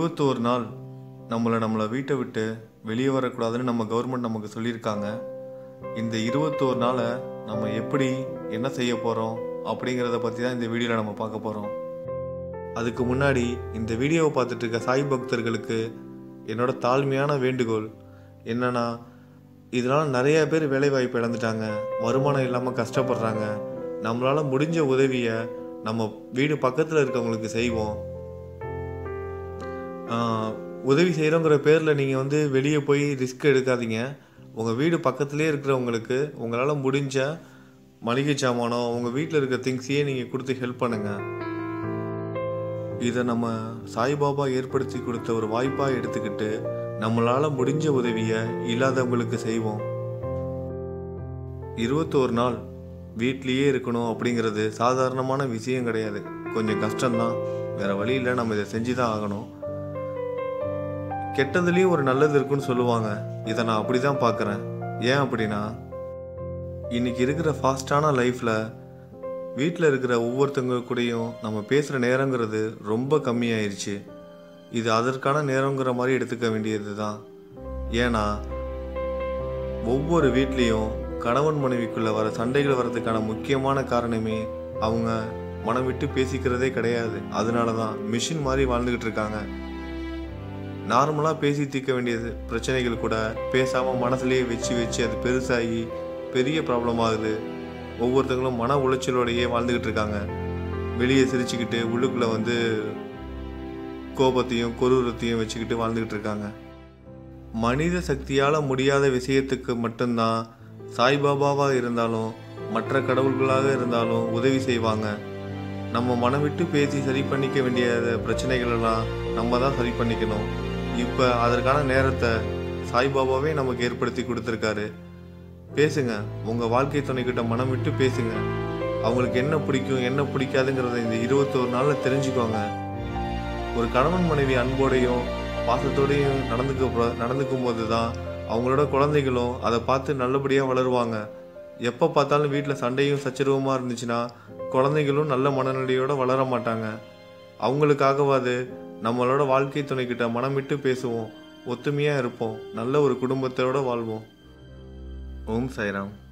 இருபத்தோரு நாள் நம்மளை நம்மளை வீட்டை விட்டு வெளியே வரக்கூடாதுன்னு நம்ம கவர்மெண்ட் நமக்கு சொல்லியிருக்காங்க இந்த இருபத்தோரு நாளை நம்ம எப்படி என்ன செய்ய போகிறோம் அப்படிங்கிறத பற்றி தான் இந்த வீடியோவில் நம்ம பார்க்க போகிறோம் அதுக்கு முன்னாடி இந்த வீடியோவை பார்த்துட்டு இருக்க சாய் பக்தர்களுக்கு என்னோட தாழ்மையான வேண்டுகோள் என்னன்னா இதனால் நிறைய பேர் வேலைவாய்ப்பு இழந்துட்டாங்க வருமானம் இல்லாமல் கஷ்டப்படுறாங்க நம்மளால் முடிஞ்ச உதவியை நம்ம வீடு பக்கத்தில் இருக்கவங்களுக்கு செய்வோம் ஆஹ், உதவி செய்கிறோங்கிற பேரில் நீங்கள் வந்து வெளியே போய் ரிஸ்க் எடுக்காதீங்க உங்கள் வீடு பக்கத்துலேயே இருக்கிறவங்களுக்கு உங்களால் முடிஞ்ச மளிகை சாமானோ உங்கள் வீட்டில் இருக்க திங்ஸையே நீங்கள் கொடுத்து ஹெல்ப் பண்ணுங்கள் இதை நம்ம சாய்பாபா ஏற்படுத்தி கொடுத்த ஒரு வாய்ப்பாக எடுத்துக்கிட்டு நம்மளால் முடிஞ்ச உதவியை இல்லாதவங்களுக்கு செய்வோம் இருபத்தோரு நாள் வீட்லேயே இருக்கணும் அப்படிங்கிறது சாதாரணமான விஷயம் கிடையாது கொஞ்சம் கஷ்டம்தான் வேற வழி இல்லை நம்ம இதை செஞ்சு தான் ஆகணும் கெட்டதுலேயும் ஒரு நல்லது இருக்குன்னு சொல்லுவாங்க இதை நான் அப்படி தான் பார்க்குறேன் ஏன் அப்படின்னா இன்னைக்கு இருக்கிற ஃபாஸ்டான லைஃப்பில் வீட்டில் இருக்கிற ஒவ்வொருத்தங்க கூடயும் நம்ம பேசுகிற நேரங்கிறது ரொம்ப கம்மியாயிருச்சு இது அதற்கான நேரங்கிற மாதிரி எடுத்துக்க வேண்டியது தான் ஏன்னா ஒவ்வொரு வீட்லேயும் கணவன் மனைவிக்குள்ள வர சண்டைகள் வர்றதுக்கான முக்கியமான காரணமே அவங்க மனம் விட்டு பேசிக்கிறதே கிடையாது அதனால தான் மிஷின் மாதிரி வாழ்ந்துக்கிட்டு இருக்காங்க நார்மலாக பேசி தீர்க்க வேண்டியது பிரச்சனைகள் கூட பேசாமல் மனசுலேயே வச்சு வச்சு அது பெருசாகி பெரிய ப்ராப்ளம் ஆகுது ஒவ்வொருத்தங்களும் மன உளைச்சலோடையே வாழ்ந்துக்கிட்டு இருக்காங்க வெளியே சிரிச்சுக்கிட்டு உள்ளுக்குள்ளே வந்து கோபத்தையும் கொரூரத்தையும் வச்சுக்கிட்டு வாழ்ந்துக்கிட்டு இருக்காங்க மனித சக்தியால் முடியாத விஷயத்துக்கு மட்டும்தான் சாய்பாபாவாக இருந்தாலும் மற்ற கடவுள்களாக இருந்தாலும் உதவி செய்வாங்க நம்ம மனம் விட்டு பேசி சரி பண்ணிக்க வேண்டிய பிரச்சனைகள் எல்லாம் நம்ம தான் சரி பண்ணிக்கணும் இப்போ அதற்கான நேரத்தை சாய்பாபாவே நமக்கு ஏற்படுத்தி கொடுத்துருக்காரு பேசுங்க உங்கள் வாழ்க்கை துணைக்கிட்ட மனம் விட்டு பேசுங்க அவங்களுக்கு என்ன பிடிக்கும் என்ன பிடிக்காதுங்கிறத இந்த இருபத்தோரு நாளில் தெரிஞ்சுக்கோங்க ஒரு கணவன் மனைவி அன்போடையும் பாசத்தோடையும் நடந்துக்க நடந்துக்கும் போது தான் அவங்களோட குழந்தைகளும் அதை பார்த்து நல்லபடியாக வளருவாங்க எப்போ பார்த்தாலும் வீட்டில் சண்டையும் சச்சரவுமாக இருந்துச்சுன்னா குழந்தைகளும் நல்ல மனநிலையோட வளர மாட்டாங்க அவங்களுக்காகவாது நம்மளோட வாழ்க்கை துணைக்கிட்ட மனம் விட்டு பேசுவோம் ஒத்துமையாக இருப்போம் நல்ல ஒரு குடும்பத்தோட வாழ்வோம் ஓம் சாய்ராம்